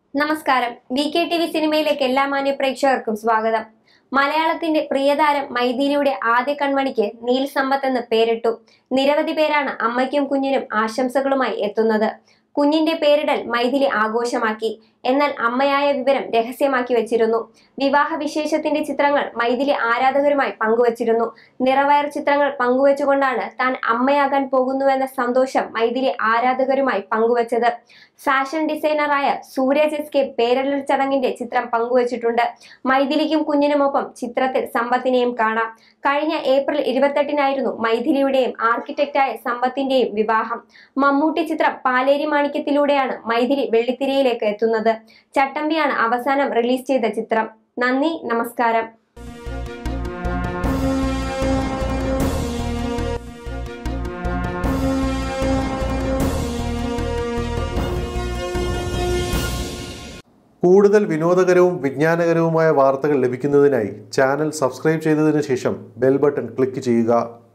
നമസ്കാരം V K T V സിനിമയിലേക്ക് എല്ലാ മാന്യ പ്രേക്ഷകർക്കും സ്വാഗതം മലയാളത്തിന്റെ പ്രിയതാരം മൈഥിലിയുടെ ആദ്യ കൺമണിക്ക് നീൽ സമ്പത്ത് എന്ന് പേരിട്ടു നിരവധി പേരാണ് അമ്മയ്ക്കും കുഞ്ഞിനും ആശംസകളുമായി എത്തുന്നത് കുഞ്ഞിന്റെ പേരിടൽ മൈഥിലി ആഘോഷമാക്കി എന്നാൽ അമ്മയായ വിവരം രഹസ്യമാക്കി വെച്ചിരുന്നു വിവാഹ വിശേഷത്തിന്റെ ചിത്രങ്ങൾ മൈഥിലി ആരാധകരുമായി പങ്കുവച്ചിരുന്നു നിറവയർ ചിത്രങ്ങൾ പങ്കുവച്ചുകൊണ്ടാണ് താൻ അമ്മയാകാൻ പോകുന്നുവെന്ന സന്തോഷം മൈഥിലി ആരാധകരുമായി പങ്കുവച്ചത് ഫാഷൻ ഡിസൈനറായ സൂരജ് എസ് കെ പേരിടൽ ചടങ്ങിന്റെ ചിത്രം പങ്കുവച്ചിട്ടുണ്ട് മൈഥിലിക്കും കുഞ്ഞിനുമൊപ്പം ചിത്രത്തിൽ സമ്പത്തിനെയും കാണാം കഴിഞ്ഞ ഏപ്രിൽ ഇരുപത്തെട്ടിനായിരുന്നു മൈഥിലിയുടെയും ആർക്കിടെക്റ്റായ സമ്പത്തിന്റെയും വിവാഹം മമ്മൂട്ടി ചിത്രം പാലേരി മാണിക്യത്തിലൂടെയാണ് മൈഥിലി വെള്ളിത്തിരയിലേക്ക് എത്തുന്നത് ചട്ടമ്പിയാണ് അവസാനം റിലീസ് ചെയ്ത ചിത്രം നന്ദി നമസ്കാരം കൂടുതൽ വിനോദകരവും വിജ്ഞാനകരവുമായ വാർത്തകൾ ലഭിക്കുന്നതിനായി ചാനൽ സബ്സ്ക്രൈബ് ചെയ്തതിനു ശേഷം ബെൽ ബട്ടൺ ക്ലിക്ക് ചെയ്യുക